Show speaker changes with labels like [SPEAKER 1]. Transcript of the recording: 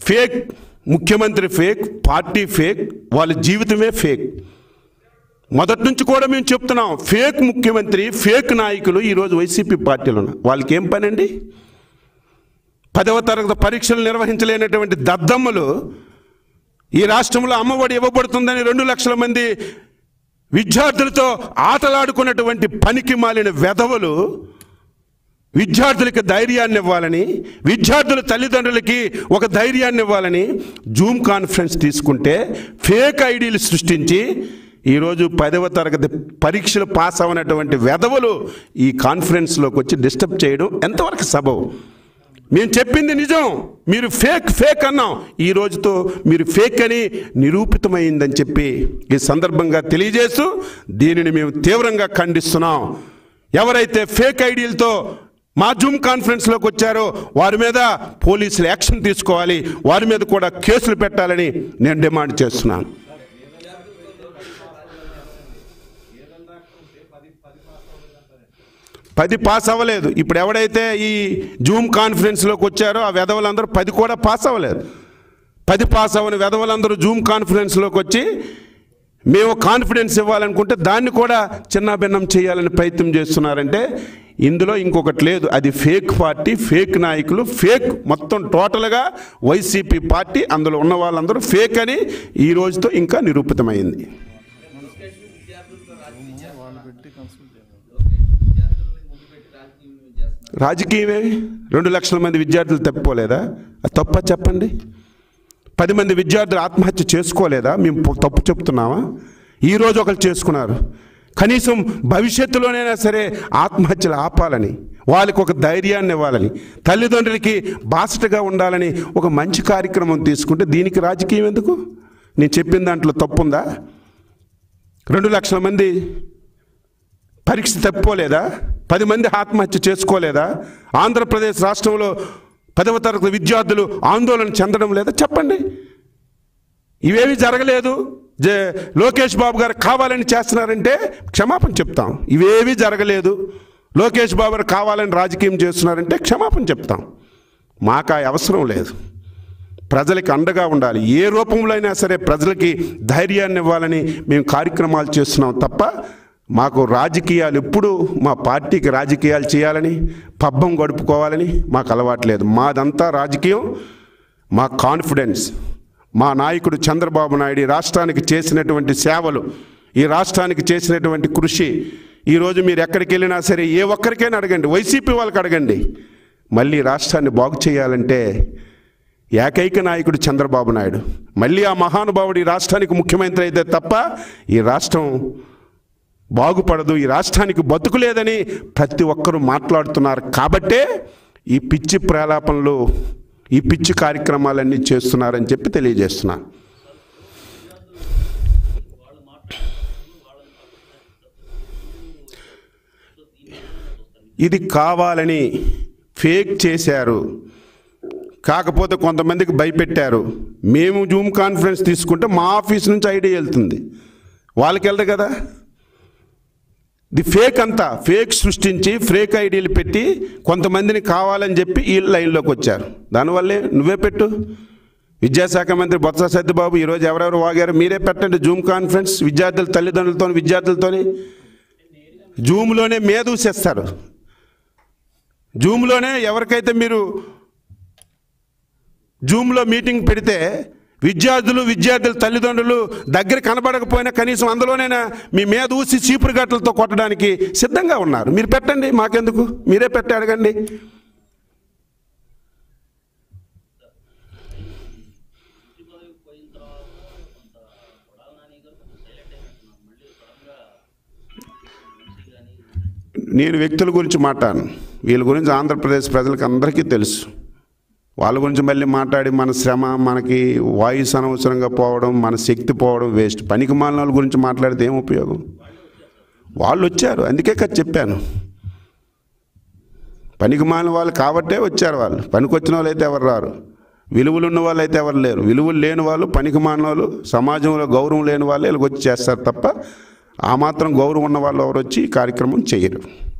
[SPEAKER 1] fake ముఖ్యమంత్రి fake party fake వాళ్ళ జీవితమే ఫేక్ మొదటి నుంచి కూడా మేము చెప్తున్నాం ఫేక్ ముఖ్యమంత్రి ఫేక్ నాయకులు ఈరోజు వైసీపీ పార్టీలు ఉన్నారు వాళ్ళకి ఏం పని అండి పదవ తరగతి పరీక్షలు నిర్వహించలేనటువంటి దద్దమ్మలు ఈ రాష్ట్రంలో అమ్మఒడి ఇవ్వబడుతుందని రెండు లక్షల మంది విద్యార్థులతో ఆటలాడుకున్నటువంటి పనికి మాలిన వెధవలు విద్యార్థులకి ధైర్యాన్ని ఇవ్వాలని విద్యార్థుల తల్లిదండ్రులకి ఒక ధైర్యాన్ని ఇవ్వాలని జూమ్ కాన్ఫరెన్స్ తీసుకుంటే ఫేక్ ఐడీలు సృష్టించి ఈరోజు పదవ తరగతి పరీక్షలు పాస్ అవనటువంటి వెధవలు ఈ కాన్ఫరెన్స్లోకి వచ్చి డిస్టర్బ్ చేయడం ఎంతవరకు సబవు మేము చెప్పింది నిజం మీరు ఫేక్ ఫేక్ అన్నాం ఈ రోజుతో మీరు ఫేక్ అని నిరూపితమైందని చెప్పి ఈ సందర్భంగా తెలియజేస్తూ దీనిని మేము తీవ్రంగా ఖండిస్తున్నాం ఎవరైతే ఫేక్ ఐడీలతో మా జూమ్ కాన్ఫరెన్స్లోకి వచ్చారో వారి మీద పోలీసులు యాక్షన్ తీసుకోవాలి వారి మీద కూడా కేసులు పెట్టాలని నేను డిమాండ్ చేస్తున్నాను పది పాస్ అవ్వలేదు ఇప్పుడు ఎవడైతే ఈ జూమ్ కాన్ఫరెన్స్లోకి వచ్చారో ఆ వెధవలందరూ పది కూడా పాస్ అవ్వలేదు పది పాస్ అవ్వని వెధవలందరూ జూమ్ కాన్ఫరెన్స్లోకి వచ్చి మేము కాన్ఫిడెన్స్ ఇవ్వాలనుకుంటే దాన్ని కూడా చిన్న భిన్నం చేయాలని ప్రయత్నం చేస్తున్నారంటే ఇందులో ఇంకొకటి లేదు అది ఫేక్ పార్టీ ఫేక్ నాయకులు ఫేక్ మొత్తం టోటల్గా వైసీపీ పార్టీ అందులో ఉన్న వాళ్ళందరూ ఫేక్ అని ఈ రోజుతో ఇంకా నిరూపితమైంది రాజకీయమే రెండు లక్షల మంది విద్యార్థులు తప్పిపోలేదా అది తప్ప చెప్పండి పది మంది విద్యార్థులు ఆత్మహత్య చేసుకోలేదా మేము పొ- తప్పు చెప్తున్నామా ఈరోజు ఒకరు చేసుకున్నారు కనీసం భవిష్యత్తులోనైనా సరే ఆత్మహత్యలు ఆపాలని వాళ్ళకి ఒక ధైర్యాన్ని ఇవ్వాలని తల్లిదండ్రులకి బాసటగా ఉండాలని ఒక మంచి కార్యక్రమం తీసుకుంటే దీనికి రాజకీయం ఎందుకు నేను చెప్పిన దాంట్లో తప్పుందా రెండు లక్షల మంది పరీక్ష తప్పిపోలేదా పది మంది ఆత్మహత్య చేసుకోలేదా ఆంధ్రప్రదేశ్ రాష్ట్రంలో పదవ తరగతి విద్యార్థులు ఆందోళన చెందడం లేదా చెప్పండి ఇవేవి జరగలేదు జే లోకేష్ బాబు గారు కావాలని చేస్తున్నారంటే క్షమాపణ చెప్తాం ఇవేవి జరగలేదు లోకేష్ బాబు గారు కావాలని రాజకీయం చేస్తున్నారంటే క్షమాపణ చెప్తాం మాకు ఆ అవసరం లేదు ప్రజలకి అండగా ఉండాలి ఏ రూపంలో అయినా సరే ప్రజలకి ధైర్యాన్ని ఇవ్వాలని మేము కార్యక్రమాలు చేస్తున్నాం తప్ప మాకు రాజకీయాలు ఎప్పుడు మా పార్టీకి రాజకీయాలు చేయాలని పబ్బం గడుపుకోవాలని మాకు అలవాట్లేదు మాదంతా రాజకీయం మా కాన్ఫిడెన్స్ మా నాయకుడు చంద్రబాబు నాయుడు ఈ రాష్ట్రానికి చేసినటువంటి సేవలు ఈ రాష్ట్రానికి చేసినటువంటి కృషి ఈరోజు మీరు ఎక్కడికి వెళ్ళినా సరే ఏ ఒక్కరికైనా అడగండి వైసీపీ వాళ్ళకి అడగండి మళ్ళీ రాష్ట్రాన్ని బాగు చేయాలంటే ఏకైక నాయకుడు చంద్రబాబు నాయుడు మళ్ళీ ఆ మహానుభావుడు ఈ రాష్ట్రానికి ముఖ్యమంత్రి అయితే తప్ప ఈ రాష్ట్రం బాగుపడదు ఈ రాష్ట్రానికి బతుకు లేదని ప్రతి ఒక్కరూ మాట్లాడుతున్నారు కాబట్టే ఈ పిచ్చి ప్రలాపనలు ఈ పిచ్చి కార్యక్రమాలన్నీ చేస్తున్నారని చెప్పి తెలియజేస్తున్నాను ఇది కావాలని ఫేక్ చేశారు కాకపోతే కొంతమందికి భయపెట్టారు మేము జూమ్ కాన్ఫరెన్స్ తీసుకుంటే మా ఆఫీస్ నుంచి ఐడియా వెళ్తుంది వాళ్ళకి వెళ్ళదు కదా ఇది ఫేక్ అంతా ఫేక్ సృష్టించి ఫేక్ ఐడీలు పెట్టి కొంతమందిని కావాలని చెప్పి ఈ లైన్లోకి వచ్చారు దానివల్లే నువ్వే పెట్టు విద్యాశాఖ మంత్రి బొత్స సత్యబాబు ఈరోజు ఎవరెవరు వాగారు మీరే పెట్టండి జూమ్ కాన్ఫరెన్స్ విద్యార్థుల తల్లిదండ్రులతో విద్యార్థులతోని జూమ్లోనే మేదూసేస్తారు జూమ్లోనే ఎవరికైతే మీరు జూమ్లో మీటింగ్ పెడితే విద్యార్థులు విద్యార్థుల తల్లిదండ్రులు దగ్గర కనబడకపోయినా కనీసం అందులోనైనా మీ మీద ఊసి చీపురు గట్టలతో కొట్టడానికి సిద్ధంగా ఉన్నారు మీరు పెట్టండి మాకెందుకు మీరే పెట్టి అడగండి నేను వ్యక్తుల గురించి మాట్లాడను వీళ్ళ గురించి ఆంధ్రప్రదేశ్ ప్రజలకు అందరికీ తెలుసు వాళ్ళ గురించి మళ్ళీ మాట్లాడి మన శ్రమ మనకి వాయుస్ అనవసరంగా పోవడం మన శక్తి పోవడం వేస్ట్ పనికి మాలిన వాళ్ళ గురించి మాట్లాడితే ఏం ఉపయోగం వాళ్ళు వచ్చారు అందుకే కదా చెప్పాను పనికి మాలిన వాళ్ళు కాబట్టే వచ్చారు వాళ్ళు పనికి వచ్చిన వాళ్ళు అయితే ఎవరు రారు విలువలు ఉన్న వాళ్ళు అయితే ఎవరు లేరు విలువలు లేని వాళ్ళు పనికి మాలిన వాళ్ళు సమాజంలో గౌరవం లేని వాళ్ళు వీళ్ళకి వచ్చి చేస్తారు తప్ప ఆ మాత్రం గౌరవం ఉన్న వాళ్ళు ఎవరు వచ్చి ఈ కార్యక్రమం చేయరు